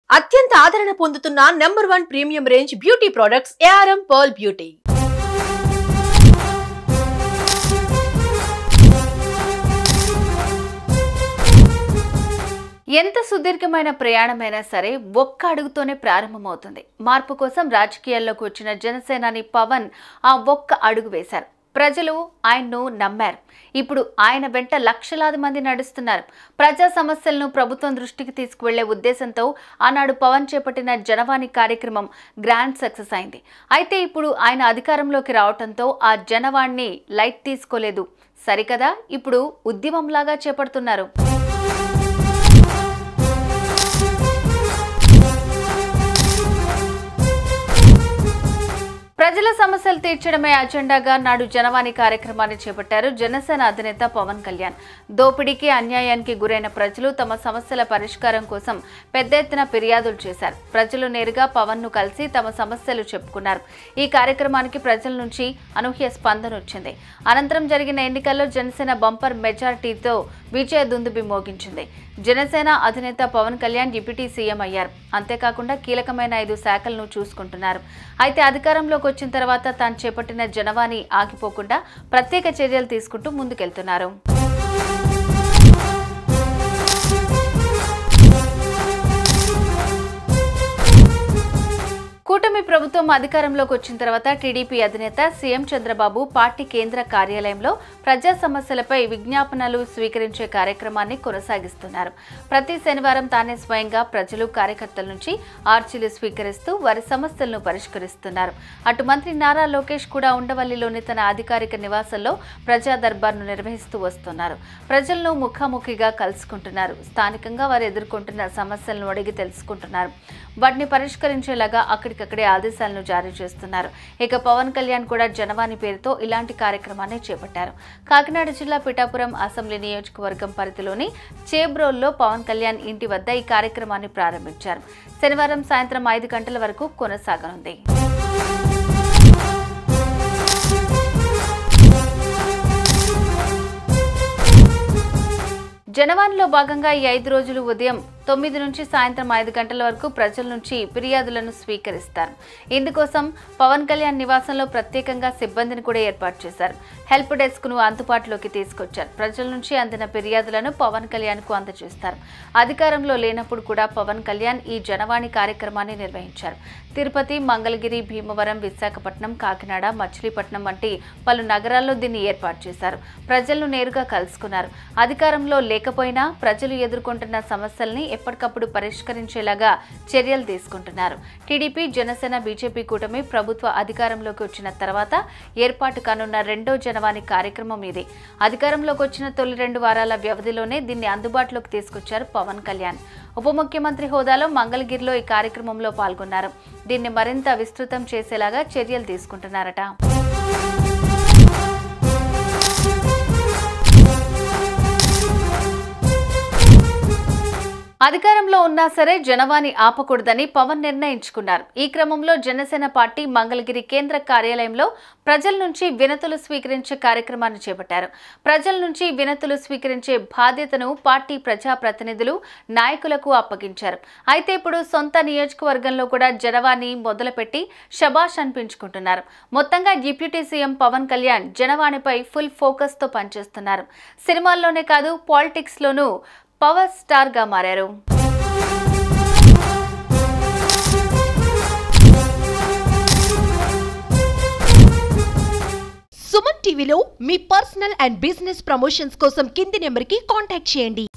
అత్యంత ఆదరణ పొందుతున్న number one premium range beauty products ARM Pearl Beauty ఎంత సుదీర్ఘమైన ప్రయాణమైనా సరే ఒక్క అడుగుతోనే ప్రారంభమవుతుంది మార్పు కోసం రాజకీయాల్లోకి వచ్చిన జనసేనాని పవన్ ఆ ఒక్క అడుగు వేశారు ప్రజలు ఆయన్ను నమ్మారు ఇప్పుడు ఆయన వెంట లక్షలాది మంది నడుస్తున్నారు ప్రజా సమస్యలను ప్రభుత్వం దృష్టికి తీసుకువెళ్లే ఉద్దేశంతో ఆనాడు పవన్ చేపట్టిన జనవాణి కార్యక్రమం గ్రాండ్ సక్సెస్ అయింది అయితే ఇప్పుడు ఆయన అధికారంలోకి రావడంతో ఆ జనవాణ్ణి లైట్ తీసుకోలేదు సరికదా ఇప్పుడు ఉద్యమంలాగా చేపడుతున్నారు ప్రజల సమస్యలు తీర్చడమే అజెండాగా నాడు జనవాణి కార్యక్రమాన్ని చేపట్టారు జనసేన అధినేత పవన్ కళ్యాణ్ దోపిడీకి అన్యాయానికి గురైన ప్రజలు తమ సమస్యల పరిష్కారం కోసం పెద్ద ఎత్తున ఫిర్యాదులు చేశారు ప్రజలు నేరుగా పవన్ ను కలిసి తమ సమస్యలు చెప్పుకున్నారు ఈ కార్యక్రమానికి ప్రజల నుంచి అనూహ్య స్పందన వచ్చింది అనంతరం జరిగిన ఎన్నికల్లో జనసేన బంపర్ మెజారిటీతో విజయ దుందుబి మోగించింది జనసేన అధినేత పవన్ కళ్యాణ్ డిప్యూటీ సీఎం అయ్యారు అంతేకాకుండా కీలకమైన ఐదు శాఖలను చూసుకుంటున్నారు అయితే అధికారంలోకి వచ్చిన తర్వాత తాను చేపట్టిన జనవాణి ఆగిపోకుండా ప్రత్యేక చర్యలు తీసుకుంటూ ముందుకెళ్తున్నారు కూటమి ప్రభుత్వం అధికారంలోకి వచ్చిన తర్వాత టీడీపీ అధినేత సీఎం చంద్రబాబు పార్టీ కేంద్ర కార్యాలయంలో ప్రజా సమస్యలపై విజ్ఞాపనలు స్వీకరించే కార్యక్రమాన్ని కొనసాగిస్తున్నారు ప్రతి శనివారం తానే స్వయంగా ప్రజలు కార్యకర్తల నుంచి ఆర్చీలు స్వీకరిస్తూ వారి సమస్యలను పరిష్కరిస్తున్నారు అటు మంత్రి నారా లోకేష్ కూడా ఉండవల్లిలోని తన అధికారిక నివాసంలో ప్రజా దర్బార్ను నిర్వహిస్తూ వస్తున్నారు ప్రజలను ముఖాముఖిగా కలుసుకుంటున్నారు స్థానికంగా వారు ఎదుర్కొంటున్న సమస్యలను అడిగి తెలుసుకుంటున్నారు వాటిని పరిష్కరించేలాగా అక్కడికక్కడే ఆదేశాలను జారీ చేస్తున్నారు ఇక పవన్ కళ్యాణ్ కూడా జనవాణి పేరుతో ఇలాంటి కార్యక్రమాన్ని చేపట్టారు కాకినాడ జిల్లా పిఠాపురం అసెంబ్లీ నియోజకవర్గం పరిధిలోని చేబ్రోల్లో పవన్ కళ్యాణ్ ఇంటి వద్ద ఈ కార్యక్రమాన్ని ప్రారంభించారు శనివారం సాయంత్రం ఐదు గంటల వరకు కొనసాగనుంది జనవాణిలో భాగంగా ఈ ఐదు రోజులు ఉదయం తొమ్మిది నుంచి సాయంత్రం ఐదు గంటల వరకు ప్రజల నుంచి ఫిర్యాదులను స్వీకరిస్తారు ఇందుకోసం పవన్ కళ్యాణ్ నివాసంలో ప్రత్యేకంగా సిబ్బందిని కూడా ఏర్పాటు చేశారు హెల్ప్ డెస్క్ ను అందుబాటులోకి తీసుకొచ్చారు ప్రజల నుంచి అందిన ఫిర్యాదులను పవన్ కళ్యాణ్ కు అందజేస్తారు అధికారంలో లేనప్పుడు కూడా పవన్ కళ్యాణ్ ఈ జనవాణి కార్యక్రమాన్ని నిర్వహించారు తిరుపతి మంగళగిరి భీమవరం విశాఖపట్నం కాకినాడ మచిలీపట్నం వంటి పలు నగరాల్లో దీన్ని ఏర్పాటు చేశారు ప్రజలను నేరుగా కలుసుకున్నారు అధికారంలో లేకపోయినా ప్రజలు ఎదుర్కొంటున్న సమస్యల్ని ఎప్పటికప్పుడు పరిష్కరించేలాగా చర్యలు తీసుకుంటున్నారు టీడీపీ జనసేన బీజేపీ కూటమి ప్రభుత్వ అధికారంలోకి వచ్చిన తర్వాత ఏర్పాటు కానున్న రెండో జనవాణి కార్యక్రమం ఇది అధికారంలోకి వచ్చిన తొలి రెండు వారాల వ్యవధిలోనే దీన్ని అందుబాటులోకి తీసుకొచ్చారు పవన్ కళ్యాణ్ ఉప ముఖ్యమంత్రి హోదాలో మంగళగిరిలో ఈ కార్యక్రమంలో పాల్గొన్నారు దీన్ని మరింత విస్తృతం చేసేలాగా చర్యలు తీసుకుంటున్నారట అధికారంలో ఉన్నా సరే జనవాణి ఆపకూడదని పవన్ నిర్ణయించుకున్నారు ఈ క్రమంలో జనసేన పార్టీ మంగళగిరి కేంద్ర కార్యాలయంలో ప్రజల నుంచి వినతులు స్వీకరించే కార్యక్రమాన్ని చేపట్టారు ప్రజల నుంచి వినతులు స్వీకరించే బాధ్యతను పార్టీ ప్రజాప్రతినిధులు నాయకులకు అప్పగించారు అయితే ఇప్పుడు సొంత నియోజకవర్గంలో కూడా జనవాణి మొదలుపెట్టి శబాష్ అనిపించుకుంటున్నారు మొత్తంగా డిప్యూటీ సీఎం పవన్ కళ్యాణ్ జనవాణిపై ఫుల్ ఫోకస్తో పనిచేస్తున్నారు సినిమాల్లోనే కాదు పాలిటిక్స్లోనూ పవర్ స్టార్గా మారారు సుమన్ టీవీలో మీ పర్సనల్ అండ్ బిజినెస్ ప్రమోషన్స్ కోసం కింది నెంబర్కి కాంటాక్ట్ చేయండి